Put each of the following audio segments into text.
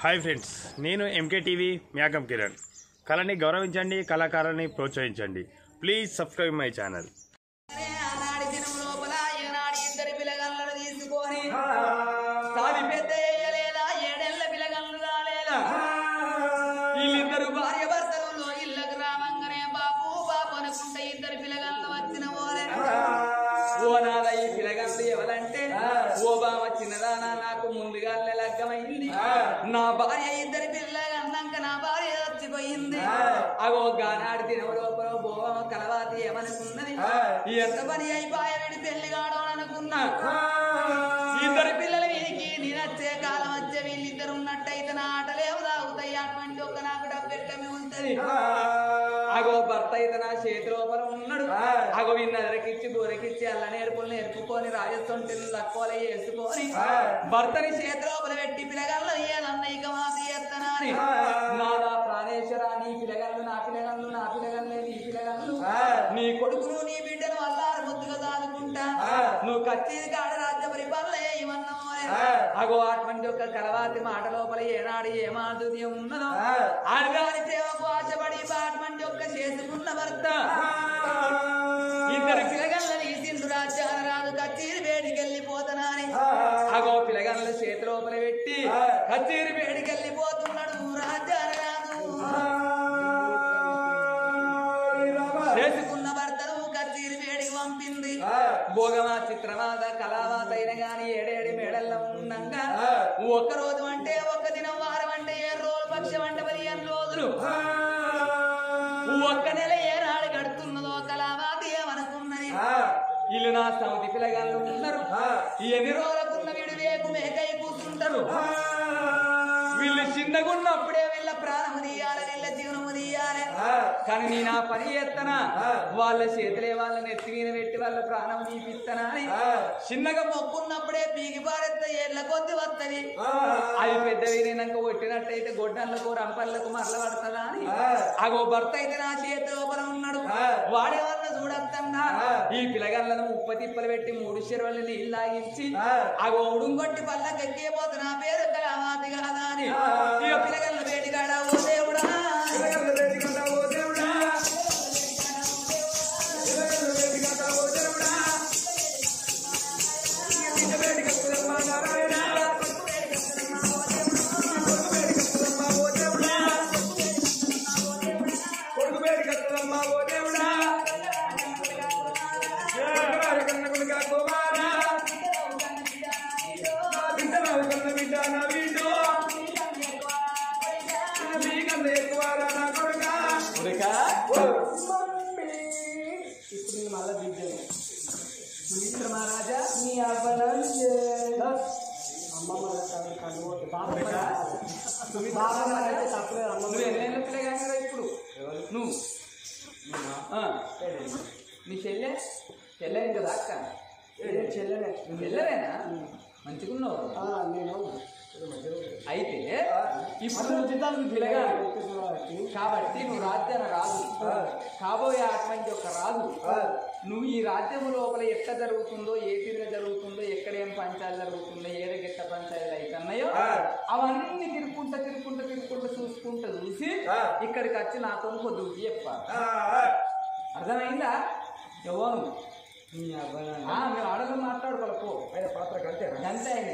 Hi friends నేను MK TV మ్యాకం కిరణ్ కళని గౌరవించండి కళాకారుని ప్రోత్సహించండి ప్లీజ్ సబ్స్క్రైబ్ మై ఛానల్ ఆనాడి దినం లోపల ఈనాడు ఇద్దరి పిల్లగళ్ళను తీసుకొని సావి పెద్ద వేయలేదా ఏడేళ్ల పిల్లగళ్ళు రాలేదా వీళ్ళిద్దరు భార్య భర్తలు ఇళ్ళకు రావంగానే బాపు బాపు అనుకుంటే ఇద్దరు పిల్లగళ్ళు వచ్చిన ఓలే ఓ నాద ఈ పిల్లగళ్ళు ఎవరంటే ఓ బావ చిన్నదానా నాకు ముందుగా లగ్గమైంది నా భార్య ఇద్దరి పిల్లలు అన్నాక నా భార్య చచ్చిపోయింది అగో గానాడి దినం లోపల బోవ కలవాతి ఏమనుకున్నది ఎంత పని అయిపోయా వీడి పెళ్లి కాడు అని అనుకున్నా ఇద్దరు పిల్లలు వీరికి నేనొచ్చే కాలం వచ్చే వీళ్ళిద్దరు ఉన్నట్టయితే నా ఆటలేవు తాగుతాయి అటువంటి ఒక నాకు డబ్బెట్టమే ఉంటది అగో భర్త అయితే నా చేతి లోపల ఉన్నాడు అగో విన్న ఎదరకిచ్చి బూరకిచ్చి అల్ల నేర్పులు నేర్పుకొని రాజస్థాన్ లక్కువలే వేసుకొని భర్తని చేతి లోపల పెట్టి పిల్లగల్ల ఏదన్న ఇక మాకు ఎత్తనాని నాదా ప్రాణేశ్వర నీ పిల్లగల్లు నా పిల్లగల్లు నా పిల్లగల్లే నీ పిల్లగల్లు నీ కొడుకును నీ బిడ్డను అల్లారు ముద్దుగా దాదుకుంటా నువ్వు కచ్చేది కాడ రాజ్య పరిపాలన ఏమన్నావు అగో అటువంటి ఒక కలవాతి మాట లోపల ఏనాడు ఏ మాధుర్యం ఉన్నదో ఆడగాని సేవకు ఆశపడి అటువంటి ఒక్క చేసుకున్న భర్త ఇద్దరు పిల్లగల్లని సింధు రాజ్యాల రాజు కచ్చేరి వేడికెళ్ళిపోతున్నాని అగో పిల్లగల్ల చేతి లోపల పెట్టి కచ్చేరి వేడికెళ్ళిపోతున్నాడు రాజ్యాల రాజు చేసుకున్న భర్తను కచ్చేరి వేడికి పంపింది భోగమా చిత్రమాత కళావాత అయిన గాని ఏడేడి మేడల్లో ఉండంగా ఒక్క రోజు అంటే ఒక్క దినం వారం అంటే ఏడు రోజులు పక్షం అంటే పదిహేను రోజులు ఒక్క నెల ఏనాడు గడుతున్నదో కళావాత ఏమనుకున్నది ఇల్లు నా సౌతి పిల్లగాళ్ళు ఉన్నారు ఎన్ని రోజులకున్న వీడు వేగు మేకై కూర్చుంటారు వీళ్ళు చిన్నగున్నప్పుడే వీళ్ళ ప్రాణము తీయాలి వీళ్ళ జీవనము తీయాలి కానీ నేను ఆ పని చేస్తానా వాళ్ళ చేతులే వాళ్ళని ఎత్తి మీద పెట్టి వాళ్ళ ప్రాణం తీపిస్తానా అని చిన్నగా మొక్కున్నప్పుడే పీకి పారెత్త ఏళ్ళ కొద్ది వస్తది అది పెద్ద వీరినాక కొట్టినట్టయితే గొడ్డళ్లకు రంపళ్లకు మరల పడుతుందా అని అగో భర్త అయితే నా చేతి లోపల ఉన్నాడు వాడేవన్న చూడద్దన్నా ఈ పిల్లగాళ్ళను ముప్ప తిప్పలు పెట్టి మూడు చెరువులు నీళ్ళు లాగించి అగో ఉడుంగొట్టి పళ్ళకి ఎక్కిపోతే నా పేరు కళామాతి కాదా అని ఇక పిల్లగాళ్ళ వేడిగాడ ఓ దేవుడా మహారాజా నీ నువ్వు ఎన్నెళ్ళ పిల్లగా ఇప్పుడు నువ్వు ఆ. నీ చెల్లె చెల్లె కదా అక్క చెల్లెనే చెల్లెనేనా మంచిగున్నావు అయితే ఇప్పుడు నువ్వు పిల్లగా కాబట్టి నువ్వు రాజ్యాన రాదు కాబోయే అటువంటి ఒక రాజు నువ్వు ఈ రాజ్యం లోపల ఎట్లా జరుగుతుందో ఏ తీరుగా జరుగుతుందో ఎక్కడ ఏం పంచాలు జరుగుతుందో ఏ దగ్గర ఎట్లా పంచాయలు అవుతున్నాయో అవన్నీ తిరుక్కుంటా తిరుక్కుంటా తిరుక్కుంటా చూసుకుంటా చూసి ఇక్కడికి వచ్చి నాతో కొద్దు చెప్పాలి అర్థమైందా ఎవరు ఆ, మేము ఆడలు మాట్లాడుకోవాలి పో పాత్ర అంతే అంతే ఆయన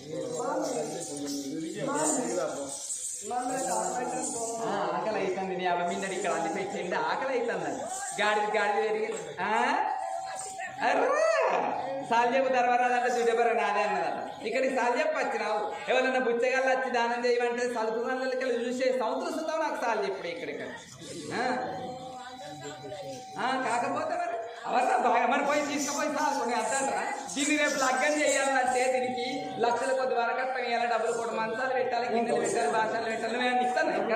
ఆ, ఆకలి అవుతుంది నీ అవ్వ మీద ఇక్కడ అల్లి పెట్టండి ఆకలి అవుతుంది గాడిది గాడిది పెరిగి ఆ? అర్రా! సాల్యపు ధర్మరాజు అంటే దుడ్డబర నాదే అన్నదట ఇక్కడికి సాల్యపు వచ్చినావు ఎవరన్నా బుచ్చగాళ్ళు వచ్చి దానం చేయమంటే సలుపుగల్లకి చూసే సంవత్సరం సుతం నాకు సాల్ ఇప్పుడు ఇక్కడికి ఆ? ఆ, కాకపోతే మరి అవర్రా బాగా మరి పోయి తీసుకుపోయి సాల్కొని అద్దంటారా దీన్ని రేపు లగ్గం చేయాలంటే దీనికి లక్షల కొద్ది వరకట్నం ఇవ్వాలి డబ్బులు కూడా మంచాలు పెట్టాలి గిన్నెలు పెట్టాలి భాషలు పెట్టాలి నేను ఇస్తాను ఇక్కడ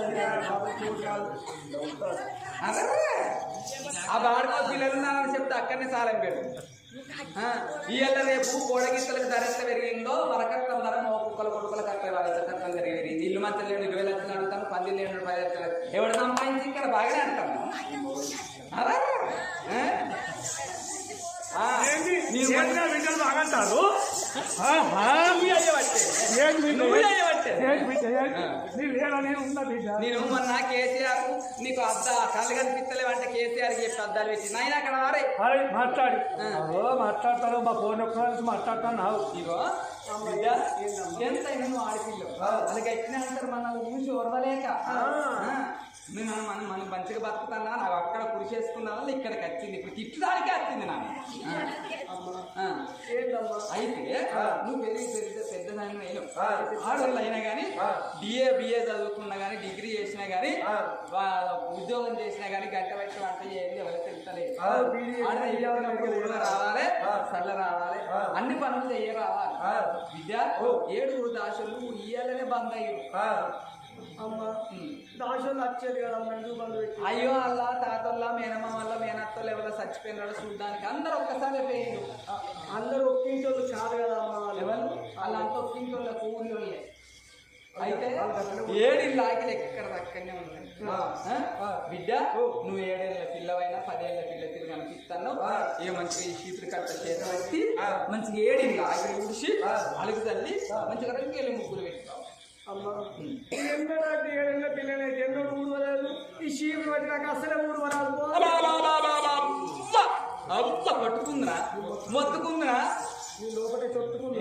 అదర్రా. ఆ బాడుకో పిల్లలు ఉన్నారని చెప్తే అక్కడనే సాలం పెడు ఆ, ఇవాళ రేపు కోడగిత్తలకు ధర ఎంత పెరిగిందో వరకట్నం ధర మా కుక్కల కొడుకుల కట్ట కట్నం పెరిగింది ఇల్లు మంచి లేడు ఇరవై లక్షలు అడుగుతాను పది లేడు పది లక్షలు ఎవడు సంపాదించి ఇక్కడ బాగానే అంటాను అలా ఆ? ఆ, నీవు చేతిలో బిడ్డలు బాగంటారు నువ్వు అయ్యవట్టే. ఏంటి బిడ్డ? నువ్వు అయ్యవట్టే. ఏంటి బిడ్డ? నీ లేరా నేను ఉన్నా బిడ్డ నేను మొన్న కేసీఆర్ నీకు అద్ద కళ్ళు కనిపిస్తలేవు అంటే కేసీఆర్ చెప్పి అద్దాలు పెట్టి నాయన అక్కడ వారే అరే మాట్లాడి ఓ మాట్లాడతాను మా ఫోన్ ఒక్క మాట్లాడతాను నావు ఇగో బిడ్డ, ఎంత అయినా నువ్వు ఆడపిల్ల వాళ్ళకి ఎట్లా అంటారు మనల్ని చూసి ఓర్వలేక నేను మనం మనం మనం మంచిగా బతుకుతున్నా నాకు అక్కడ కృషి చేసుకున్నా ఇక్కడికి వచ్చింది ఇప్పుడు తిట్టడానికి వచ్చింది నాకు ఆ. అయితే నువ్వు పెరిగి పెరిగితే పెద్ద దాని అయినావు ఆడవాళ్ళు అయినా కానీ డిఏ బిఏ చదువుకున్నా కానీ డిగ్రీ చేసినా కానీ ఉద్యోగం చేసినా కానీ గంట బట్టి వంట చేయండి ఎవరికి తెలుస్తలేదు ఆడ ఇయ్యాలన్నప్పుడు ఊళ్ళో రావాలి చల్ల రావాలి అన్ని పనులు చెయ్య రావాలి విద్య ఏడుగురు దాసులు ఇయ్యాలనే బంద్ అయ్యారు అమ్మా దాశలు వచ్చేది కదా మందు బంధు పెట్టి అయ్యో అల్లా తాతల్లా మేనమ్మ వల్ల మేనత్తలు ఎవరో చచ్చిపోయినారో చూడడానికి అందరు ఒక్కసారి పోయిండు అందరూ ఒక్కింటోళ్ళు కాదు కదా అమ్మా వాళ్ళు. ఎవరు వాళ్ళంతా ఒక్కింటోళ్ళ కూలోళ్ళే అయితే ఏడు లాగిలు ఎక్కడ దక్కనే ఉన్నాయి ఆ? బిడ్డ నువ్వు ఏడేళ్ళ పిల్లవైనా పదేళ్ళ పిల్ల తిరిగి అనిపిస్తాను ఇక మంచిగా ఈ చీపురు కట్ట చేత పెట్టి మంచిగా ఏడి లాగిలు ఊడిసి అలుగు తల్లి మంచిగా రంగేళ్ళు ముగ్గులు పెట్టుకోవాలి అమ్మా ఎన్నో నాకు ఏడేళ్ళ పిల్లలైతే ఎన్నో ఊడవలేదు ఈ షీపులు పట్టి నాకు అసలే ఊడవరాదు పో. అలా అలా అలా అలా అలా అబ్బ! అబ్బ పట్టుకుందిరా మొత్తుకుందిరా నీ లోపల చొట్టుకుంది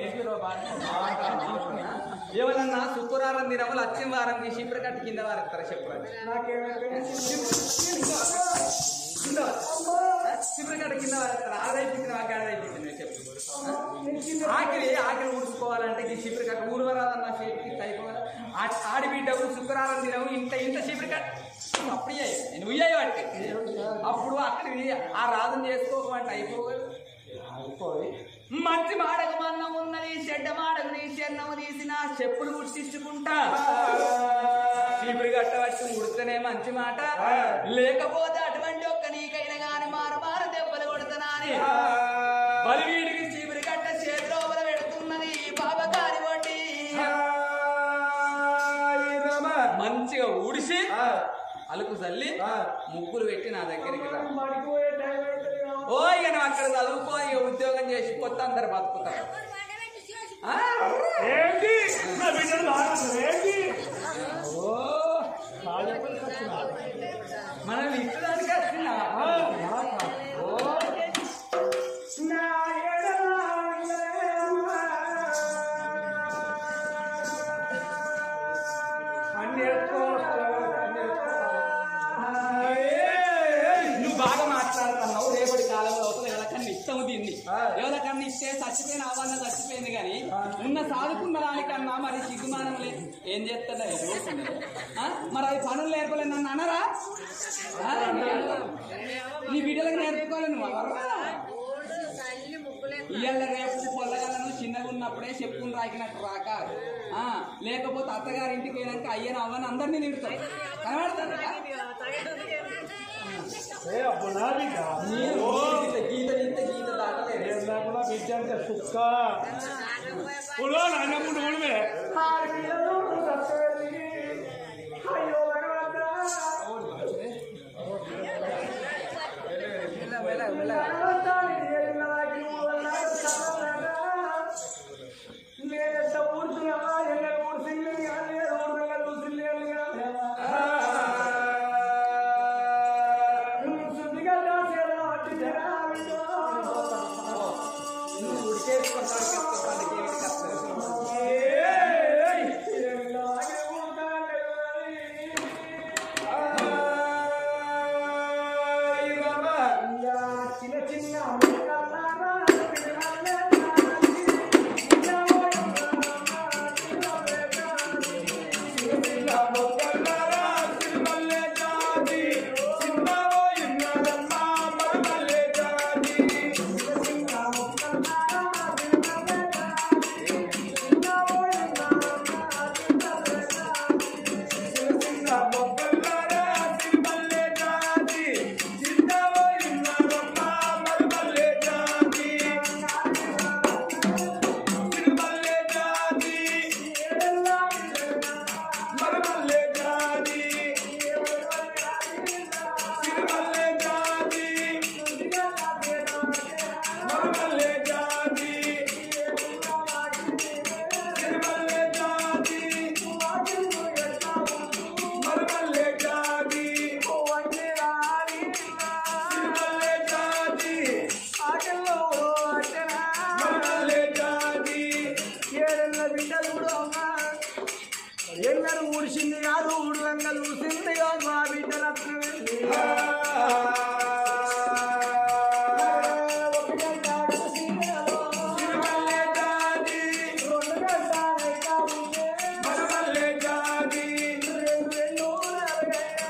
ఎవరన్నా శుక్రవారం దినములు అచ్చిన వారం తీసి ఇప్పుడు కట్టి కింద వారెత్తారా చెప్పండి శిబిరగడ్డ కింద వారెత్తారా ఆడైపోయింది నాకు ఆడైపోయింది చెప్పు ఆఖరి ఆఖరి ఊడుకోవాలంటే ఈ శిబిరగడ్డ ఊరువరాదన్న చేతికి అయిపోవాలి ఆడిబిడ్డకు శుక్రవారం దినము ఇంత ఇంత శిబిరగడ్డ అప్పుడు ఇయ్యాయి. నేను ఉయ్యాయి వాటికి అప్పుడు అక్కడికి ఆ రాజుని చేసుకోకమంటే అయిపోగలదు మంచి మాడకు మన్నం ఉన్నది చెడ్డ మాడకు నీ చెన్నము తీసిన చెప్పులు గుర్తించుకుంటా చీపురు కట్టబట్టి ఉడితేనే మంచి మాట లేకపోతే అటువంటి ఒక్క నీకైనా గాని మారు మారు దెబ్బలు కొడతానా అని బలివీడికి చీపురు కట్ట చేతిలోపల పెడుతున్నది బాబగారి వడ్డీ మంచిగా ఊడిసి అలుకు చల్లి ముగ్గులు పెట్టి నా దగ్గరికి రా పడిపోయే టైం అవుతుంది కదా. ఓ ఇక నువ్వు అక్కడ చదువుకో ఇక ఉద్యోగం చేసి కొత్త అందరు బతుకుతారు ఆ? ఏంటి నా బిడ్డలు బాగున్నారు ఏంటి ఓ మనల్ని ఇచ్చడానికి వచ్చిందా ఓ నా అన్ని నువ్వు బాగా మాట్లాడుతున్నావు రేపటి కాలం లోపల ఎవరికన్నా ఇస్తాము దీన్ని ఎవరికన్నా ఇస్తే చచ్చిపోయిన అవన్న చచ్చిపోయింది కానీ ఉన్న సాదుకున్న దానికన్నా మరి సిగ్గుమానం లేదు ఏం చేస్తుందా ఈ రోజు మీరు? ఆ? మరి అది పనులు నేర్పలేదు నన్ను అనరా ఆ? నీ బిడ్డలకు నేర్పుకోవాలి నువ్వు అవర్రా ఇయ్యాల రేపు పొల్లగలను చిన్నగా ఉన్నప్పుడే చెప్పుకుని రాకినట్టు రాక ఆ, లేకపోతే అత్తగారి ఇంటికి పోయినాక అయ్యను అవ్వని అందరినీ తిడతారు కనబడతారు అబ్బునా బిడ్డ గీత గీత గీత గీత దాటలేదు ఏం లేకుండా బిడ్డ అంటే సుక్క పులో నాన్నప్పుడు ఊడమే అయ్యో భగవంతా మెల్ల, మెల్ల, మెల్ల. నువ్వు ఉడికేసుకుంటాడు కష్టపడి కేవికి వస్తారు. చిన్న చిన్న జాతి ఎన్నడు ఊడిసింది కాదు ఊడులంగా చూసింది కాదు మా బిడ్డ రత్నం వెళ్ళి ఒక గంట కలిసింది కాదు. రెండు గంటలైనా ఉంటే రెండు రెండు నలగైనా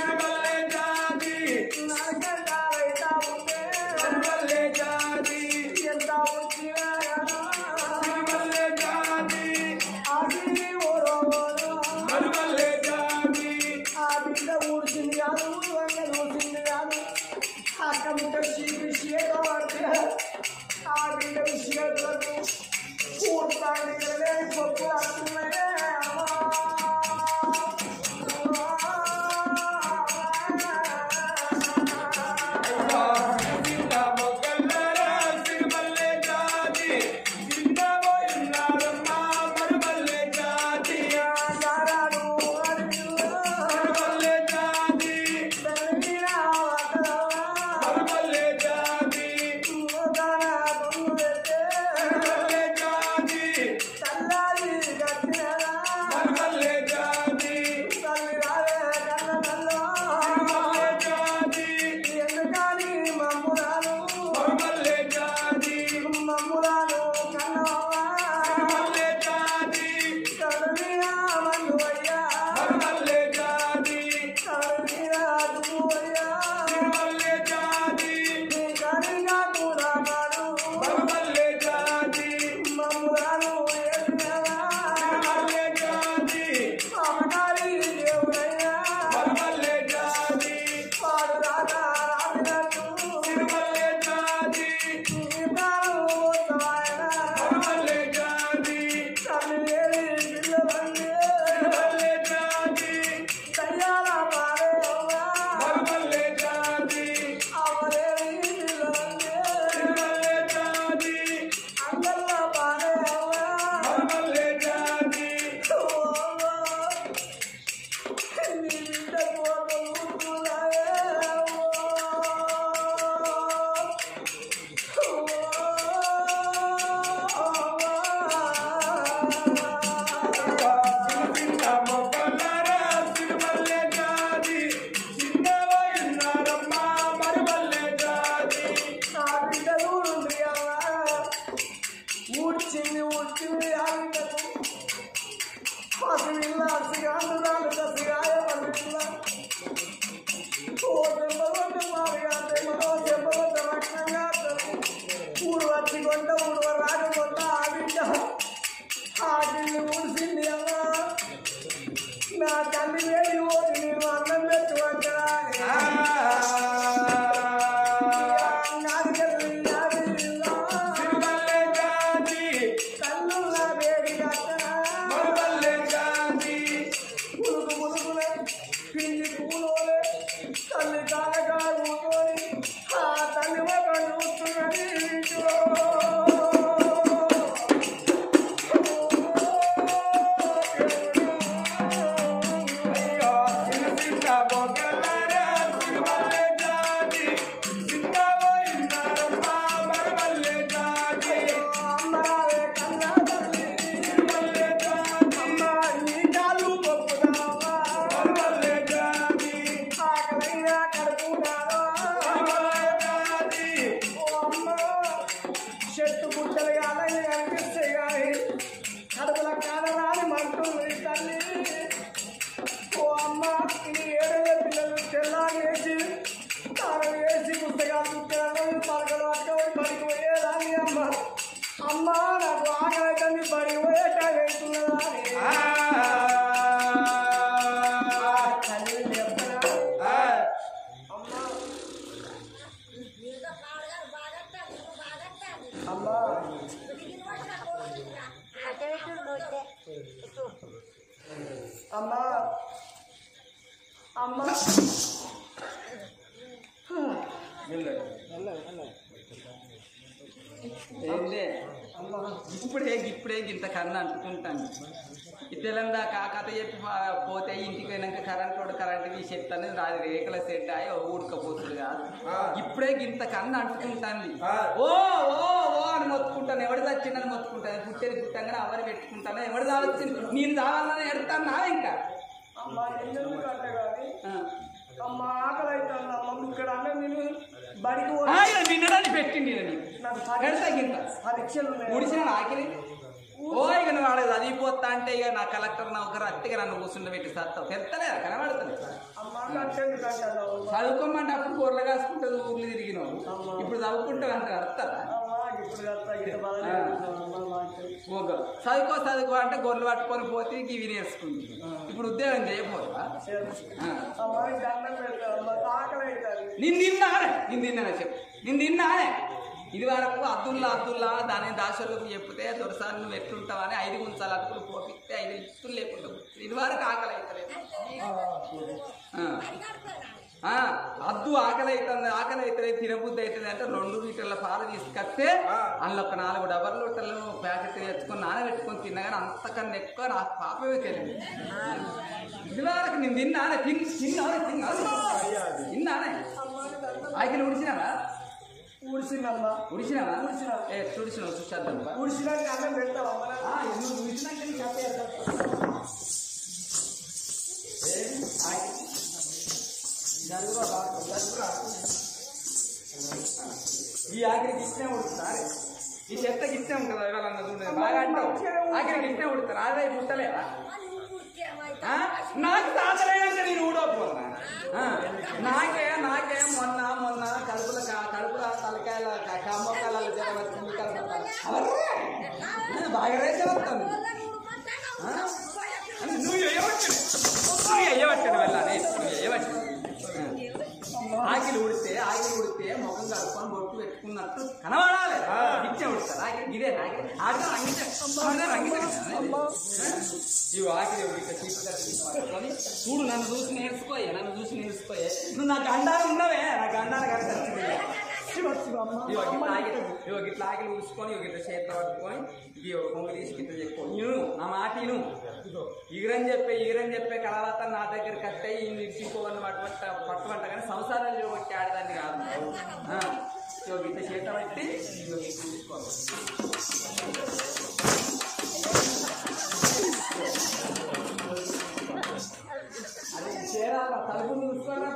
నాలుగు గంటలైనా ఉంటే ఎంత వచ్చినా అది ఓరో ఓరో. ఆ బిడ్డ ఊడిసింది కాదు ఊరువంగా చూసింది కాదు అక్క బిడ్డ విషయంలో పడితే ఆ బిడ్డ విషయాలకు పూర్తాండి పప్పు వస్తున్నాయే ఎందుకని మమ్మురాలు మమ్మురాలు కన్నవ్వా కరుణీరా మన్నువయ్యా కరుణీరా దువ్వయ్యా నీ కరుణగా కూడా మాడు మమ్మురాలు ఏసినవా అమగారి దేవుడయ్యా వాడు రాగా రామినట్టు నీ ప్రాణం పోతావాయనా కరుణేరి పిల్లవన్నీ దయ్యాల పారేవ్వా అవరేరి పిల్లవన్నీ అంగళ్ళ పారేవ్వా నీ బిడ్డ కోపం నా బిడ్డలు ఊడ్చింది ఊడ్చింది ఆ బిడ్డకు పసివిల్ల అసిగాంధ్రాలు దసిగాయ పసివిల్ల ఓ దెబ్బగొట్ట మారిగా దెబ్బలో దెబ్బగొట్ట రక్షణగా ఊరు వచ్చి కొంట ఊరు రాజకొంట ఆ బిడ్డ ఆ గిల్లు ఊడిసింది అమ్మా నా తల్లి వేడి ఓడి నేను అన్నం పెట్టుకుంటా నాది కల్లి నాది తల్లుల వేడి కట్టనా పులుకు పులుకులే పిండి పూలోలే తల్లి తాగగా ఊరుకొని ఆ తల్లి ఒక చూస్తున్నది ఇంట్లో. అమ్మావే కన్నా తల్లి అమ్మా నీ కాలు మొక్కుదామా ఆకలైనా కడుపునారా ఓ అమ్మ చెట్టు గుట్టలు కాదని కనిపిస్తాయి కానీ కడుపుల కాదరాని మంటుంది తల్లి ఓ అమ్మ ఈ ఏడవ పిల్లలు తెల్లారి వేసి తాను వేసి పుస్తకాలు చుట్టాను పలకలు పట్టుకొని బడికి పోయేదాన్ని అమ్మ అమ్మ నాకు ఆకలి బడికి పోయేట వెళ్తున్నదాన్ని తల్లి చెప్పనా అమ్మ అమ్మ అమ్మ అమ్మ ఏందే ఇప్పుడే ఇప్పుడే ఇంత కన్ను అంటుకుంటాను ఈ తెలంగాణ ఆ కథ చెప్పి పా- పోతే ఇంటికి పోయినాక కరెంట్ వాడు కరెంట్ తీసి చెప్తాను రాదు రేకుల సెట్ అయ్యి ఊడకపోతుంది కాదు ఇప్పుడే ఇంత కన్ను అంటుకుంటాను ఓ ఓ ఓ అని మొత్తుకుంటాను ఎవడు చచ్చిండని మొత్తుకుంటాను పుట్టేది పుట్టంగానే అవని పెట్టుకుంటాను ఎవడు చావచ్చింది నేను చావాలని పెడతానా ఇంకా అమ్మ ఎందుకు కంటే కానీ ఆ. అమ్మ ఆకలి అవుతుంది అమ్మ ఇక్కడ అన్న నేను బడికి ఆ, పోయి ఇలా నిన్నడానికి పెట్టింది ఇది నీకు. నాకు పెడతా గింత పరీక్షలు ఉన్నాయి ముడిసిన ఆకిలి ఓ ఇక నువ్వు వాడు చదివిపోతా అంటే ఇక నా కలెక్టర్ నౌకరు అట్టిగా నన్ను కూర్చుండ పెట్టి సత్తావు పెడతలేదా కనబడుతుంది అమ్మ కట్టేందుకు అంటాను చదువుకోమంటే అప్పుడు కూరలు కాసుకుంటుంది ఊర్లు తిరిగినావు ఇప్పుడు చదువుకుంటావు అంటే అర్థం అమ్మ ఇప్పుడు కాస్త ఇంత బాధ చేస్తున్నావు అమ్మ నాకు. చదువుకో చదువుకో అంటే గొర్రెలు పట్టుకొని పోతే ఇవి నేర్చుకుంది ఇప్పుడు ఉద్యోగం చేయకపోతా అమ్మ దండం పెడతాను అమ్మ ఆకలి అవుతుంది నిన్ను తిన్నానే నిన్ను తిన్నానే చెప్పు నిన్ను తిన్నానే ఇది వరకు అద్దుల్లా అద్దుల్లా దాని దాసరులకు చెప్తే దొరసారి నువ్వు ఎట్లుంటావని ఐదు గుంచాలు అతుకులు పోపిస్తే ఐదు ఇస్తులు లేకుండా ఇది వరకు ఆకలి అవుతలేదు ఆ. ఆ, అద్దు ఆకలి అవుతుంది ఆకలి అవుతుంది తినబుద్ధి అవుతుంది అంటే రెండు లీటర్ల పాలు తీసుకొస్తే అందులో ఒక నాలుగు డబల్ లీటర్లు ప్యాకెట్ తెచ్చుకొని నానబెట్టుకొని తిన్నగానే అంతకన్నా ఎక్కువ నాకు పాపమే తెలియదు ఇది వరకు నేను తిన్నానే తిన్ తిన్నానే తిన్నానే తిన్నానే ఆకలి ఉడిచినావా ఊడిసిందమ్మా ఉడిచినావా ఏ తుడిచినావు చూసేద్దాం ఊడిసినాక అన్నం పెడతావు అమ్మ నాకు. ఆ, నువ్వు ఉడిచినాక నీకు చెప్పేస్తా. ఏం? ఆకలి. జరుగురా బాగా, జరుగురా. ఈ ఆఖరికి ఇష్టం ఉడుతున్నారు ఈ చెత్తకి ఇష్టం కదా ఇవాళ చూడండి బాగా అంటావు ఆఖరికి ఇష్టం ఉడుతారు ఆదాయ పుట్టలేదా ఆ? నాకు తాతలేదంటే నేను ఊడకపోతున్నా ఆ, నాకే నాకే మొన్న మొన్న కడుపుల క- కడుపుల తలకాయల క- కమ్మకాయల జ్వరం వచ్చింది కడుపుల అవర్రే! ఆ, బాగా రేసే వస్తుంది అంటే నువ్వు ఎయ్యవచ్చును నువ్వు ఎయ్యవచ్చును వెళ్ళాలి నువ్వు ఎయ్యవచ్చు ఆకిలి ఉడితే ఆకిలి ఉడితే ముఖం కడుక్కొని బొట్టు పెట్టుకున్నట్టు కనబడాలి ఇచ్చే ఉడతారు ఆకిలి ఇదే ఆకిలి ఆడతారు అంగితే అంగితే ఇవి ఆకిలి ఇట్లా చీపుగా పట్టుకొని చూడు నన్ను చూసి నేర్చుకోయే నన్ను చూసి నేర్చుకోయే నువ్వు నా గండాలు ఉన్నవే నా గండాలు కట్టచ్చు ఇగో గిట్ల ఆకిలి ఇగో గిట్ల ఆకిలి ఊసుకొని ఇగో గిట్ల చేతిలో పట్టుకొని ఇది ఒక కొంగు తీసి గిట్ల చెప్పుకో నేను నా మాట ఇను ఈగరని చెప్పే ఈగరని చెప్పే కళాలత నా దగ్గర కట్టే ఈ నిడిచిపోవని పట్టుబట్ట పట్టుబట్ట కానీ సంసారాలు చేయబట్టి ఆడదాన్ని కాదు ఆ, ఇగో గిట్ల చేత పట్టి ఇగో గిట్ల తీసుకోవాలి అది చేరాలా తలుపు చూసుకోరా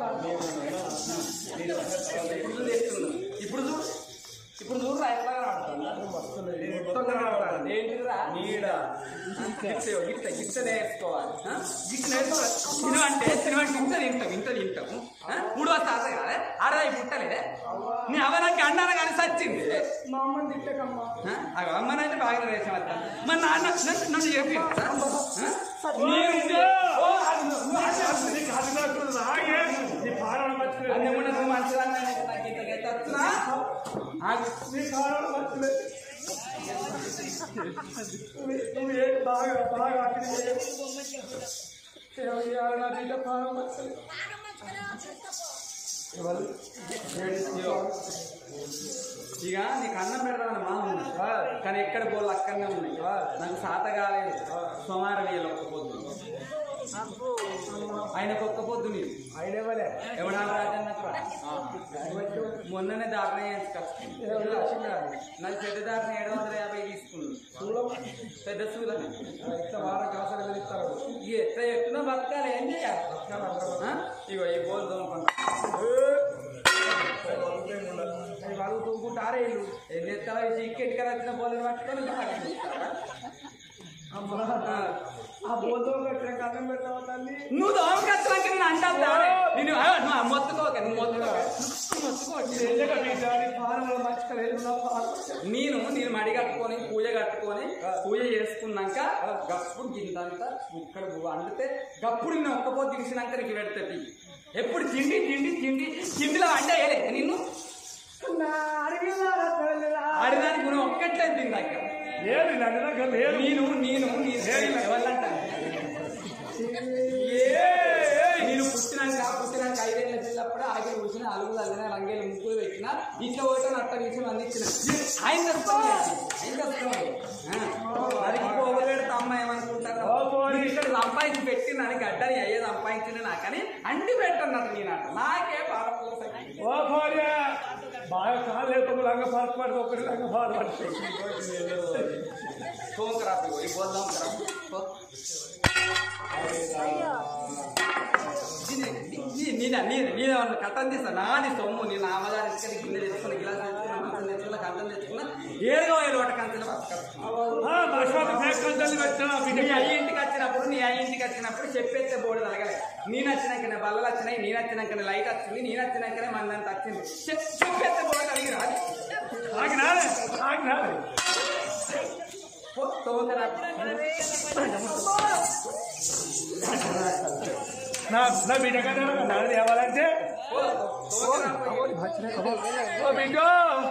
ఇప్పుడు తెస్తున్నాను ఇప్పుడు చూడు ఇప్పుడు చూడరా ఎట్లా కనబడుతుంది ఏంటిరా నీడ గిట్ట గిట్ట గిట్ట నేర్చుకోవాలి ఆ? గిట్ట నేర్చుకోవాలి సినిమా అంటే సినిమా అంటే ఇంత తింటాం ఇంత తింటాము ఆ? మూడు వస్తా అర్థం కాదే ఆడదాయి పుట్టలేదే నీ అవనానికి అన్నాను కానీ సచ్చింది మా అమ్మని తిట్టకమ్మా ఆ? అగో అమ్మనైతే బాగా రేసం వస్తా మా నాన్న నన్ను- నన్ను చెప్పి అన్నమున్న మంచిదన్న నాకు ఇంత గెత్త వస్తున్నా ఆగు. నువ్వు ఏం బాగా బాగా అక్కడ ఇక నీకు అన్నం పెడదామని మా ఉంది కానీ ఎక్కడ పోలు అక్కడనే ఉన్నాయి నాకు సాత కాలేదు సోమవారం వేయాలి ఒక్క పొద్దు ఆయనకు ఒక్క పొద్దు నీకు అయినవలే ఎవడా రాజన్నకు మొన్ననే దారుణ నాకు పెద్ద దారుణ ఏడు వందల యాభై తీసుకుంది పెద్ద సూలని వారం కాసలు ఇస్తారు ఇక ఎట్లా చెప్తున్నా బతకాలి ఏం చేయాలి ఆ? ఇగో ఈ బోల్ దోమకుండా వాళ్ళు తూకుంటారే ఇల్లు ఏం చేస్తావా ఈ చికెట్ కదా వచ్చిన బోల్ని పట్టుకొని బాగా చూస్తావా? ఆ. ఆ బోధం కట్టిన కన్నం పెడతావు తల్లి నువ్వు దోమకత్వానికి నేను అంటా నేను ఆ, నువ్వు ఆ మొత్తుకోక నువ్వు మొత్తుకోక నువ్వు మొత్తుకోక ఫారంలో మర్చిపోలేదు నేను నేను మడి కట్టుకొని పూజ కట్టుకొని పూజ చేసుకున్నాక గప్పుడు గింతంతా ఇక్కడ అండితే గప్పుడు నేను ఒక్క పొద్దు తీసినాక నీకు పెడతాయి ఎప్పుడు తిండి తిండి తిండి తిండిలో వండేయలే నిన్ను నా అడిగిన ఆడదానికి నువ్వు ఒక్కట్లే తిందాక లేదు నన్ను దగ్గర లేదు నేను నేను నేను ఎవరంట నేను పుట్టినాక పుట్టినాక ఐదేళ్ళ పిల్లప్పుడు ఆగిలి కూర్చుని అలుగు తల్లిన రంగేలు ముగ్గులు పెట్టిన ఇట్లా పోతే అట్ట విషయం అందించిన ఆయన తరుపుతాం ఆయన తరుపుతాం అది పోగులు పెడితే అమ్మ ఏమనుకుంటారు నీకు ఇక్కడ సంపాదించి పెట్టినని గడ్డని అయ్యే సంపాదించిన నాకని అండి పెట్టన్నట్టు నేనంట నాకే బాధపడలేదు ఓ భార్య బాగా కాలేదు లంగ పాటు పడి ఒకటి లంగ పాటు పడుతుంది సోంకరా పోయి పోదాం కరా నేను నేను నేను కట్టం తీస్తా నాది సొమ్ము నేను ఆమదారి తీసుకొని గిన్నె తెచ్చుకున్న గిలాస్ తెచ్చుకున్న మంచం తెచ్చుకున్న కట్టం తెచ్చుకున్న ఏడుగా పోయి రోట కంచెలు నీ అయ్యి ఇంటికి వచ్చినప్పుడు నీ అయ్యి ఇంటికి వచ్చినప్పుడు చెప్పేస్తే బోర్డు తలగలే నేను వచ్చినాకనే బల్లలు వచ్చినాయి నేను వచ్చినాకనే లైట్ వచ్చింది నేను వచ్చినాకనే మందంత వచ్చింది చెప్- చెప్పేస్తే బోర్డు తలిగి రాదు పో, తోందర. నా నా బిడ్డ కదా నాన్న తేవాలంటే పో, తోందర పోయి. ఓ బిడ్డో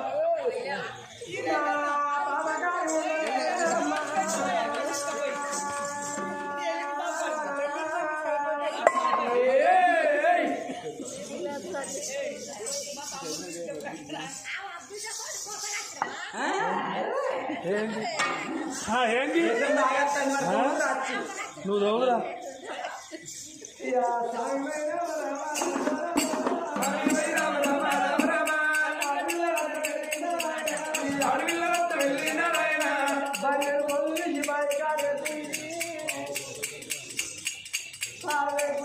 ఆ? ఏంది ఆ, ఏంది ఏదో తాగొద్దని మరి తోందర వచ్చి. నువ్వు దోగురా బాగా